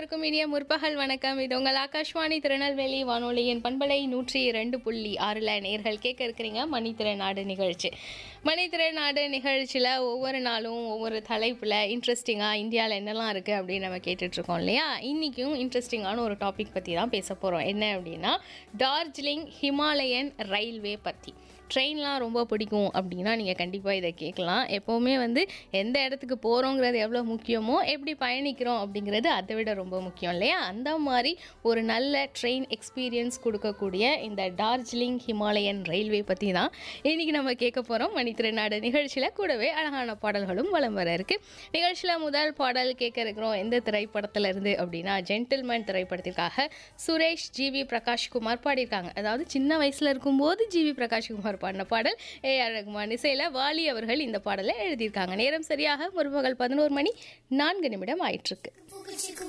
அனைவருக்கும் இனிய முற்பகல் வணக்கம் இது உங்கள் ஆகாஷ்வாணி திருநெல்வேலி வானொலியின் பண்பலை நூற்றி இரண்டு புள்ளி ஆறில் நேர்கள் கேட்க இருக்கிறீங்க மணித்திறநாடு நிகழ்ச்சி மணித்திறநாடு நிகழ்ச்சியில் ஒவ்வொரு நாளும் ஒவ்வொரு தலைப்பில் இன்ட்ரெஸ்டிங்காக இந்தியாவில் என்னெல்லாம் இருக்குது அப்படின்னு நம்ம கேட்டுட்ருக்கோம் இல்லையா இன்றைக்கும் இன்ட்ரெஸ்டிங்கான ஒரு டாபிக் பற்றி தான் பேச போகிறோம் என்ன அப்படின்னா டார்ஜிலிங் ஹிமாலயன் ரயில்வே பற்றி ட்ரெயின்லாம் ரொம்ப பிடிக்கும் அப்படின்னா நீங்கள் கண்டிப்பாக இதை கேட்கலாம் எப்போவுமே வந்து எந்த இடத்துக்கு போகிறோங்கிறது எவ்வளோ முக்கியமோ எப்படி பயணிக்கிறோம் அப்படிங்கிறது அதை விட ரொம்ப முக்கியம் இல்லையா அந்த மாதிரி ஒரு நல்ல ட்ரெயின் எக்ஸ்பீரியன்ஸ் கொடுக்கக்கூடிய இந்த டார்ஜிலிங் ஹிமாலயன் ரயில்வே பற்றி தான் இன்றைக்கி நம்ம கேட்க போகிறோம் மணித்திருநாடு நிகழ்ச்சியில் கூடவே அழகான பாடல்களும் வலம் வர இருக்குது நிகழ்ச்சியில் முதல் பாடல் கேட்க இருக்கிறோம் எந்த திரைப்படத்துல இருந்து அப்படின்னா ஜென்டில்மேன் திரைப்படத்திற்காக சுரேஷ் ஜிவி பிரகாஷ்குமார் பாடியிருக்காங்க அதாவது சின்ன வயசில் இருக்கும்போது ஜிவி பிரகாஷ்குமார் பாடின பாடல் ஏ ஆர் ரகுமான் இசையில் வாலி அவர்கள் இந்த பாடலை எழுதியிருக்காங்க நேரம் சரியாக முற்பகல் பதினோரு மணி நான்கு நிமிடம் ஆயிட்டிருக்கு